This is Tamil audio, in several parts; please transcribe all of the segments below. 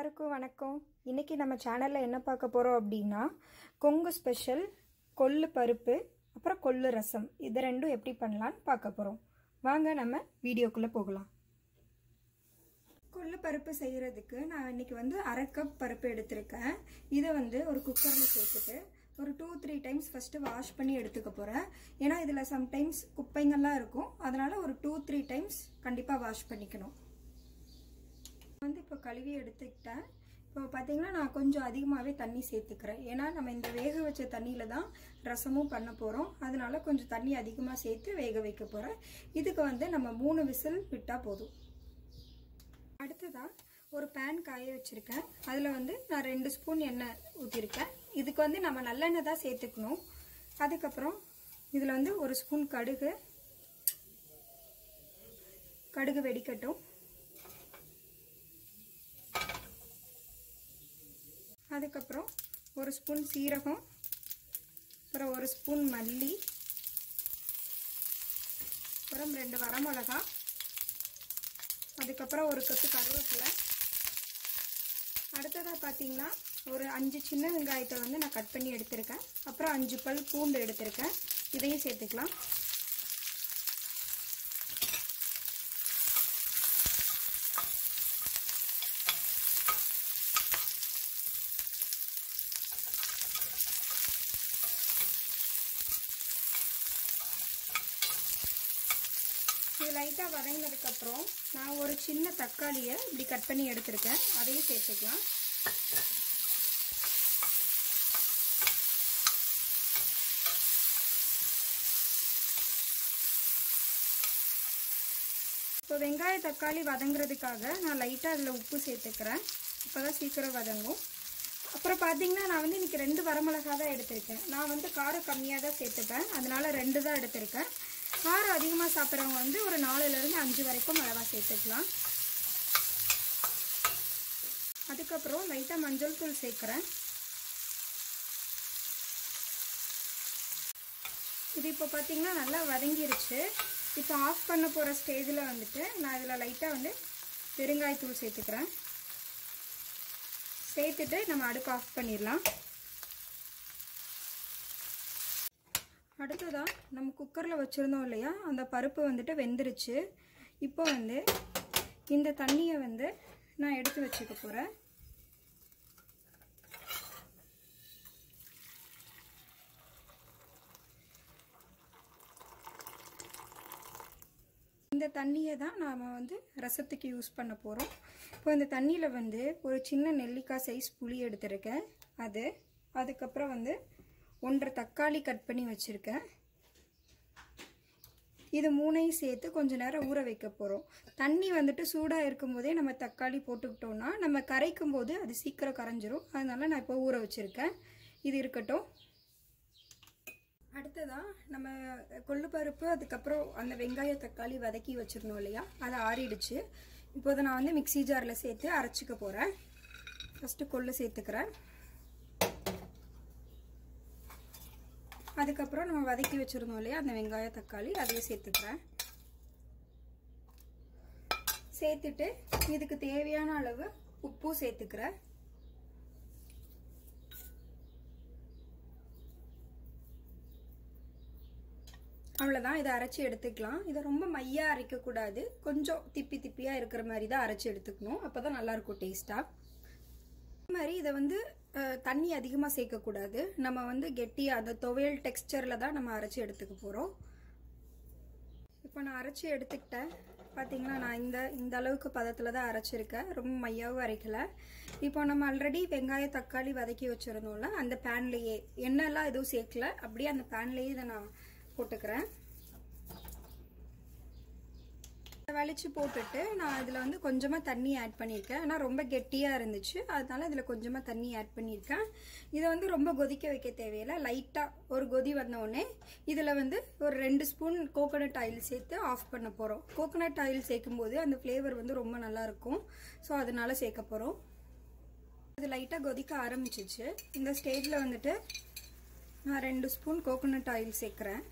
எல்லாருக்கும் வணக்கம் இன்னைக்கு நம்ம சேனலில் என்ன பார்க்க போகிறோம் அப்படின்னா கொங்கு ஸ்பெஷல் கொள்ளு பருப்பு அப்புறம் கொள்ளு ரசம் இது ரெண்டும் எப்படி பண்ணலான்னு பார்க்க போகிறோம் வாங்க நம்ம வீடியோக்குள்ளே போகலாம் கொள்ளு பருப்பு செய்கிறதுக்கு நான் இன்னைக்கு வந்து அரை கப் பருப்பு எடுத்திருக்கேன் இதை வந்து ஒரு குக்கரில் சேர்த்துட்டு ஒரு two three times first wash பண்ணி எடுத்துக்க போகிறேன் ஏன்னா இதில் சம்டைம்ஸ் குப்பைங்கள்லாம் இருக்கும் அதனால் ஒரு டூ த்ரீ டைம்ஸ் கண்டிப்பாக வாஷ் பண்ணிக்கணும் வந்து இப்போ கழுவி எடுத்துக்கிட்டேன் இப்போ பார்த்தீங்கன்னா நான் கொஞ்சம் அதிகமாகவே தண்ணி சேர்த்துக்கிறேன் ஏன்னா நம்ம இந்த வேக வச்ச தண்ணியில் தான் ரசமும் பண்ண போகிறோம் அதனால கொஞ்சம் தண்ணி அதிகமாக சேர்த்து வேக வைக்க போகிறேன் இதுக்கு வந்து நம்ம மூணு விசில் விட்டால் போதும் அடுத்ததாக ஒரு பேன் காய வச்சுருக்கேன் அதில் வந்து நான் ரெண்டு ஸ்பூன் எண்ணெய் ஊற்றிருக்கேன் இதுக்கு வந்து நம்ம நல்லெண்ணெய் தான் சேர்த்துக்கணும் அதுக்கப்புறம் இதில் வந்து ஒரு ஸ்பூன் கடுகு கடுகு வெடிக்கட்டும் அதுக்கப்புறம் ஒரு ஸ்பூன் சீரகம் அப்புறம் ஒரு ஸ்பூன் மல்லி அப்புறம் ரெண்டு வரமிளகா அதுக்கப்புறம் ஒரு கப்பு கருவேப்பிலை அடுத்ததாக பார்த்தீங்கன்னா ஒரு அஞ்சு சின்ன வெங்காயத்தை வந்து நான் கட் பண்ணி எடுத்திருக்கேன் அப்புறம் அஞ்சு பல் பூண்டு எடுத்திருக்கேன் இதையும் சேர்த்துக்கலாம் இது லைட்டாக வதங்கினதுக்கப்புறம் நான் ஒரு சின்ன தக்காளியை இப்படி கட் பண்ணி எடுத்திருக்கேன் அதையும் சேர்த்துக்கலாம் இப்போ வெங்காய தக்காளி வதங்குறதுக்காக நான் லைட்டாக அதில் உப்பு சேர்த்துக்கிறேன் இப்போ தான் சீக்கிரம் வதங்கும் அப்புறம் பார்த்தீங்கன்னா நான் வந்து இன்றைக்கி ரெண்டு வரமிளகா தான் எடுத்திருக்கேன் நான் வந்து காரம் கம்மியாக தான் சேர்த்துப்பேன் அதனால் ரெண்டு தான் எடுத்திருக்கேன் காரம் அதிகமாக சாப்பிட்றவங்க வந்து ஒரு நாலுலேருந்து அஞ்சு வரைக்கும் மிளகா சேர்த்துக்கலாம் அதுக்கப்புறம் லைட்டாக மஞ்சள் தூள் சேர்க்குறேன் இது இப்போ பார்த்தீங்கன்னா நல்லா வதங்கிருச்சு இப்போ ஆஃப் பண்ண போகிற ஸ்டேஜில் வந்துட்டு நான் இதில் லைட்டாக வந்து பெருங்காயத்தூள் சேர்த்துக்கிறேன் சேர்த்துட்டு நம்ம அடுப்பு ஆஃப் பண்ணிடலாம் அடுத்ததாக நம்ம குக்கரில் வச்சுருந்தோம் இல்லையா அந்த பருப்பு வந்துட்டு வெந்துருச்சு இப்போ வந்து இந்த தண்ணியை வந்து நான் எடுத்து வச்சுக்க போகிறேன் இந்த தண்ணியை தான் நாம் வந்து ரசத்துக்கு யூஸ் பண்ண போகிறோம் இப்போ இந்த தண்ணியில் வந்து ஒரு சின்ன நெல்லிக்காய் சைஸ் புளி எடுத்திருக்கேன் அது அதுக்கப்புறம் வந்து ஒன்றரை தக்காளி கட் பண்ணி வச்சுருக்கேன் இது மூணையும் சேர்த்து கொஞ்ச நேரம் ஊற வைக்க போகிறோம் தண்ணி வந்துட்டு சூடாக இருக்கும்போதே நம்ம தக்காளி போட்டுக்கிட்டோம்னா நம்ம கரைக்கும் போது அது சீக்கிரம் கரைஞ்சிரும் அதனால நான் இப்போ ஊற வச்சுருக்கேன் இது இருக்கட்டும் அடுத்ததாக நம்ம கொள்ளு பருப்பு அதுக்கப்புறம் அந்த வெங்காய தக்காளி வதக்கி வச்சுருந்தோம் இல்லையா அதை ஆறிடுச்சு இப்போதை நான் வந்து மிக்சி ஜாரில் சேர்த்து அரைச்சிக்க போகிறேன் ஃபஸ்ட்டு கொள்ளு சேர்த்துக்கிறேன் அதுக்கப்புறம் நம்ம வதக்கி வச்சுருந்தோம் இல்லையா அந்த வெங்காய தக்காளி அதையும் சேர்த்துக்கிறேன் சேர்த்துட்டு இதுக்கு தேவையான அளவு உப்பு சேர்த்துக்கிறேன் அவ்வளோதான் இதை அரைச்சி எடுத்துக்கலாம் இதை ரொம்ப மையாக அரைக்கக்கூடாது கொஞ்சம் திப்பி திப்பியாக இருக்கிற மாதிரி தான் அரைச்சி எடுத்துக்கணும் அப்போ தான் நல்லாயிருக்கும் டேஸ்ட்டாக அதே மாதிரி இதை வந்து தண்ணி அதிகமாக சேர்க்கக்கூடாது நம்ம வந்து கெட்டியாக அந்த துவையல் டெக்ஸ்டரில் தான் நம்ம அரைச்சி எடுத்துக்க போகிறோம் இப்போ நான் அரைச்சி எடுத்துக்கிட்டேன் பார்த்தீங்கன்னா நான் இந்த இந்த அளவுக்கு பதத்தில் தான் அரைச்சிருக்கேன் ரொம்ப மையாவும் அரைக்கல இப்போ நம்ம ஆல்ரெடி வெங்காய தக்காளி வதக்கி வச்சுருந்தோம்ல அந்த பேன்லேயே எண்ணெய்லாம் எதுவும் சேர்க்கல அப்படியே அந்த பேன்லேயே இதை நான் போட்டுக்கிறேன் வலிச்சு போட்டுட்டு நான் இதில் வந்து கொஞ்சமாக தண்ணி ஆட் பண்ணியிருக்கேன் ஆனால் ரொம்ப கெட்டியாக இருந்துச்சு அதனால இதில் கொஞ்சமாக தண்ணி ஆட் பண்ணியிருக்கேன் இதை வந்து ரொம்ப கொதிக்க வைக்க தேவையில்லை லைட்டாக ஒரு கொதி வந்தோடனே இதில் வந்து ஒரு ரெண்டு ஸ்பூன் கோகோனட் ஆயில் சேர்த்து ஆஃப் பண்ண போகிறோம் கோகோனட் ஆயில் சேர்க்கும் போது அந்த ஃப்ளேவர் வந்து ரொம்ப நல்லாயிருக்கும் ஸோ அதனால சேர்க்க போகிறோம் இது லைட்டாக கொதிக்க ஆரம்பிச்சிச்சு இந்த ஸ்டேஜில் வந்துட்டு நான் ரெண்டு ஸ்பூன் கோகோனட் ஆயில் சேர்க்குறேன்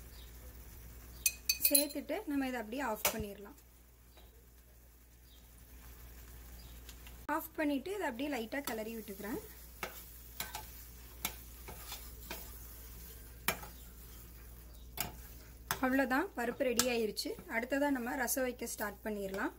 சேர்த்துட்டு நம்ம இதை அப்படியே ஆஃப் பண்ணிடலாம் ஆஃப் பண்ணிவிட்டு இதை அப்படியே லைட்டாக கிளறி விட்டுக்கிறேன் அவ்வளோதான் பருப்பு ரெடி ஆயிருச்சு அடுத்ததாக நம்ம ரசம் வைக்க ஸ்டார்ட் பண்ணிடலாம்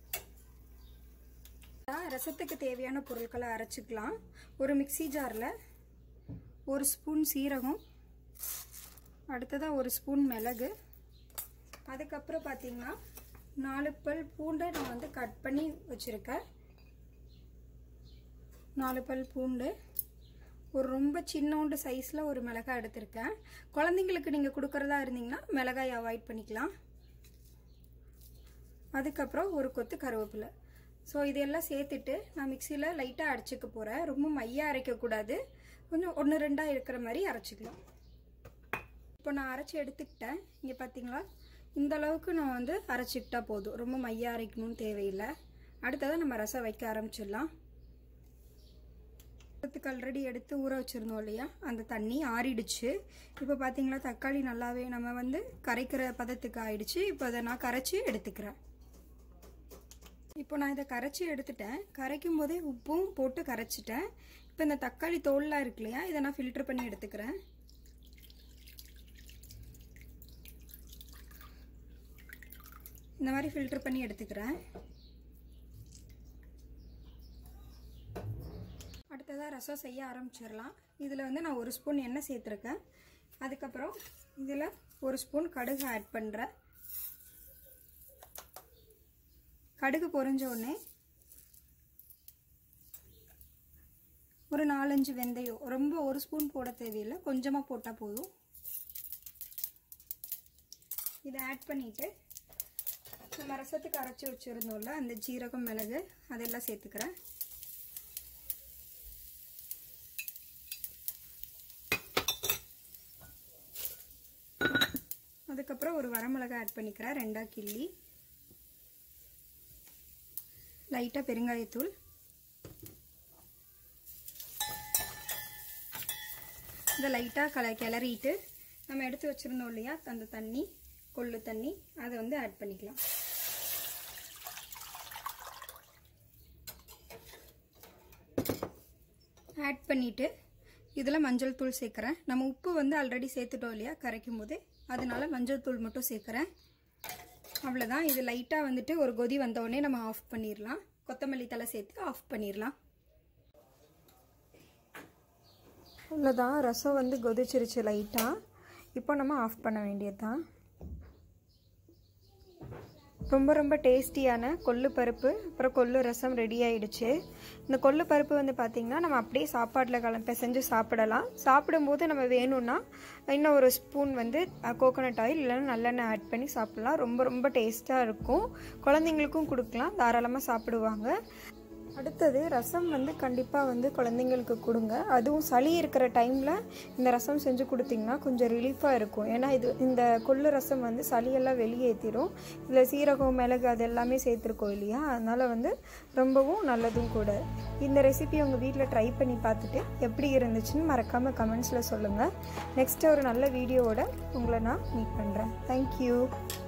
ரசத்துக்கு தேவையான பொருட்களை அரைச்சிக்கலாம் ஒரு மிக்சி ஜாரில் ஒரு ஸ்பூன் சீரகம் அடுத்ததாக ஒரு ஸ்பூன் மிளகு அதுக்கப்புறம் பார்த்தீங்கன்னா நாலு பல் பூண்டை நான் வந்து கட் பண்ணி வச்சுருக்கேன் நாலு பல் பூண்டு ஒரு ரொம்ப சின்னோண்டு சைஸில் ஒரு மிளகாய் எடுத்திருக்கேன் குழந்தைங்களுக்கு நீங்கள் கொடுக்குறதா இருந்தீங்கன்னா மிளகாய் அவாய்ட் பண்ணிக்கலாம் அதுக்கப்புறம் ஒரு கொத்து கருவேப்பிலை ஸோ இதெல்லாம் சேர்த்துட்டு நான் மிக்சியில் லைட்டாக அரைச்சிக்க போகிறேன் ரொம்ப மையாக அரைக்கக்கூடாது கொஞ்சம் ஒன்று ரெண்டாக இருக்கிற மாதிரி அரைச்சிக்கலாம் இப்போ நான் அரைச்சி எடுத்துக்கிட்டேன் இங்கே பார்த்தீங்களா இந்த அளவுக்கு நான் வந்து அரைச்சிக்கிட்டா போதும் ரொம்ப மையாக அரைக்கணும்னு தேவையில்லை அடுத்ததாக நம்ம ரசம் வைக்க ஆரம்பிச்சிடலாம் ரசத்துக்கு ஆல்ரெடி எடுத்து ஊற வச்சுருந்தோம் இல்லையா அந்த தண்ணி ஆறிடுச்சு இப்போ பார்த்தீங்களா தக்காளி நல்லாவே நம்ம வந்து கரைக்கிற பதத்துக்கு ஆயிடுச்சு இப்போ அதை நான் கரைச்சி எடுத்துக்கிறேன் இப்போ நான் இதை கரைச்சி எடுத்துட்டேன் கரைக்கும் போதே உப்பும் போட்டு கரைச்சிட்டேன் இப்போ இந்த தக்காளி தோல்லாம் இருக்கு இல்லையா இதை நான் ஃபில்டர் பண்ணி எடுத்துக்கிறேன் இந்த மாதிரி ஃபில்டர் பண்ணி எடுத்துக்கிறேன் அடுத்ததாக ரசம் செய்ய ஆரம்பிச்சிடலாம் இதில் வந்து நான் ஒரு ஸ்பூன் எண்ணெய் சேர்த்துருக்கேன் அதுக்கப்புறம் இதில் ஒரு ஸ்பூன் கடுகு ஆட் பண்ணுறேன் கடுகு பொரிஞ்ச உடனே ஒரு நாலஞ்சு வெந்தயம் ரொம்ப ஒரு ஸ்பூன் போட தேவையில்லை கொஞ்சமாக போட்டால் போதும் இதை ஆட் பண்ணிவிட்டு நம்ம ரசத்துக்கு அரைச்சி வச்சுருந்தோம்ல அந்த ஜீரகம் மிளகு அதெல்லாம் சேர்த்துக்கிறேன் அதுக்கப்புறம் ஒரு வரமிளகாய் ஆட் பண்ணிக்கிறேன் ரெண்டா கிள்ளி லைட்டாக பெருங்காயத்தூள் இதை லைட்டாக கல கிளறிட்டு நம்ம எடுத்து வச்சுருந்தோம் இல்லையா அந்த தண்ணி கொள்ளு தண்ணி அதை வந்து ஆட் பண்ணிக்கலாம் ஆட் பண்ணிவிட்டு இதில் மஞ்சள் தூள் சேர்க்குறேன் நம்ம உப்பு வந்து ஆல்ரெடி சேர்த்துட்டோம் இல்லையா கரைக்கும் போது அதனால மஞ்சள் தூள் மட்டும் சேர்க்குறேன் அவ்வளோதான் இது லைட்டாக வந்துட்டு ஒரு கொதி வந்தோடனே நம்ம ஆஃப் பண்ணிடலாம் கொத்தமல்லி தலை சேர்த்து ஆஃப் பண்ணிடலாம் அவ்வளோதான் ரசம் வந்து கொதிச்சிருச்சு லைட்டாக இப்போ நம்ம ஆஃப் பண்ண வேண்டியது தான் ரொம்ப ரொம்ப டேஸ்டியான கொள்ளு பருப்பு அப்புறம் கொள்ளு ரசம் ரெடி ஆயிடுச்சு இந்த கொள்ளு பருப்பு வந்து பார்த்திங்கன்னா நம்ம அப்படியே சாப்பாட்டில் கலந்து செஞ்சு சாப்பிடலாம் சாப்பிடும்போது நம்ம வேணும்னா இன்னும் ஒரு ஸ்பூன் வந்து கோகோனட் ஆயில் இல்லைன்னா நல்லெண்ணெய் ஆட் பண்ணி சாப்பிட்லாம் ரொம்ப ரொம்ப டேஸ்ட்டாக இருக்கும் குழந்தைங்களுக்கும் கொடுக்கலாம் தாராளமாக சாப்பிடுவாங்க அடுத்தது ரசம் வந்து கண்டிப்பாக வந்து குழந்தைங்களுக்கு கொடுங்க அதுவும் சளி இருக்கிற டைமில் இந்த ரசம் செஞ்சு கொடுத்தீங்கன்னா கொஞ்சம் ரிலீஃபாக இருக்கும் ஏன்னா இது இந்த கொள்ளு ரசம் வந்து சளியெல்லாம் வெளியேற்றிடும் இதில் சீரகம் மிளகு அது எல்லாமே சேர்த்துருக்கோம் இல்லையா அதனால் வந்து ரொம்பவும் நல்லதும் கூட இந்த ரெசிபி உங்கள் வீட்டில் ட்ரை பண்ணி பார்த்துட்டு எப்படி இருந்துச்சுன்னு மறக்காமல் கமெண்ட்ஸில் சொல்லுங்கள் நெக்ஸ்ட்டு ஒரு நல்ல வீடியோவோட உங்களை நான் மீட் பண்ணுறேன் தேங்க்யூ